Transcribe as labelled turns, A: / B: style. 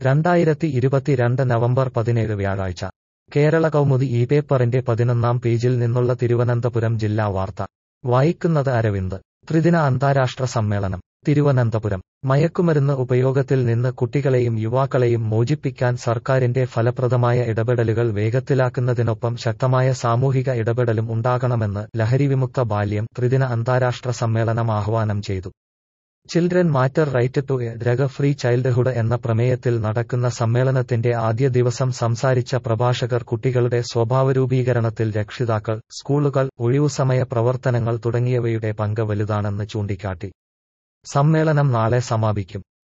A: രണ്ടായിരത്തി ഇരുപത്തിരണ്ട് നവംബർ പതിനേഴ് വ്യാഴാഴ്ച കേരള കൗമുദി ഈ പേപ്പറിന്റെ പതിനൊന്നാം പേജിൽ നിന്നുള്ള തിരുവനന്തപുരം ജില്ലാ വാർത്ത വായിക്കുന്നത് അരവിന്ദ് ത്രിദിന അന്താരാഷ്ട്ര സമ്മേളനം തിരുവനന്തപുരം മയക്കുമരുന്ന് ഉപയോഗത്തിൽ നിന്ന് കുട്ടികളെയും യുവാക്കളെയും മോചിപ്പിക്കാൻ സർക്കാരിന്റെ ഫലപ്രദമായ ഇടപെടലുകൾ വേഗത്തിലാക്കുന്നതിനൊപ്പം ശക്തമായ സാമൂഹിക ഇടപെടലും ഉണ്ടാകണമെന്ന് ലഹരിവിമുക്ത ബാല്യം ത്രിദിന അന്താരാഷ്ട്ര സമ്മേളനം ആഹ്വാനം ചെയ്തു children matter right to a drug free childhood എന്ന പ്രമേയത്തിൽ നടക്കുന്ന സമ്മേളനത്തിന്റെ ആദ്യ ദിവസം സംസാരിച്ച പ്രഭാഷകർ കുട്ടികളുടെ സ്വഭാവരൂപീകരണത്തിൽ രക്ഷിതാക്കൾ സ്കൂളുകൾ ഒഴിവുസമയ പ്രവർത്തനങ്ങൾ തുടങ്ങിയവയുടെ പങ്ക് വലുതാണെന്ന് ചൂണ്ടിക്കാട്ടി സമ്മേളനം നാളെ സമാപിക്കും